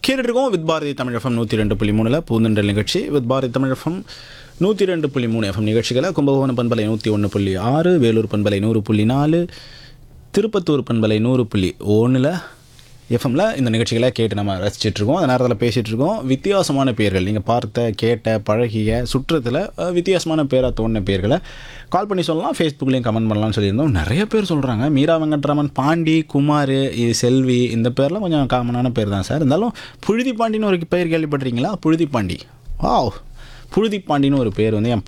கேட்டுருக்கோம் with Bharathi Tamil FM நூற்றி ரெண்டு புள்ளி மூணில் பூந்தண்டல் நிகழ்ச்சி வித் பாரதி தமிழ் எஃப்எம் நூற்றி ரெண்டு புள்ளி மூணு எஃப்எம் நிகழ்ச்சிகளை கும்பகோணம் பண்பலை நூற்றி ஒன்று புள்ளி ஆறு வேலூர் பண்பலை நூறு புள்ளி நாலு திருப்பத்தூர் பண்பலை நூறு புள்ளி ஒன்றில் எஃப்எம்ல இந்த நிகழ்ச்சிகளை கேட்டு நம்ம ரசிச்சிட்டு இருக்கோம் அந்த நேரத்தில் பேசிகிட்டு இருக்கோம் வித்தியாசமான பேர்கள் நீங்கள் பார்த்த கேட்ட பழகிய சுற்றத்தில் அஹ், வித்தியாசமான பேராக தோணின பேர்களை கால் பண்ணி சொல்லலாம் ஃபேஸ்புக்லேயும் கமெண்ட் பண்ணலாம்னு சொல்லியிருந்தோம் நிறைய பேர் சொல்கிறாங்க மீரா வெங்கட்ராமன் பாண்டி குமார் இது செல்வி இந்த பேர்லாம் கொஞ்சம் காமனான பேர் தான் சார் இருந்தாலும் புழுதி பாண்டின்னு ஒரு பேர் கேள்விப்பட்டிருக்கீங்களா புழுதி பாண்டி வாவ் புழுதி பாண்டின்னு ஒரு பேர் வந்து என்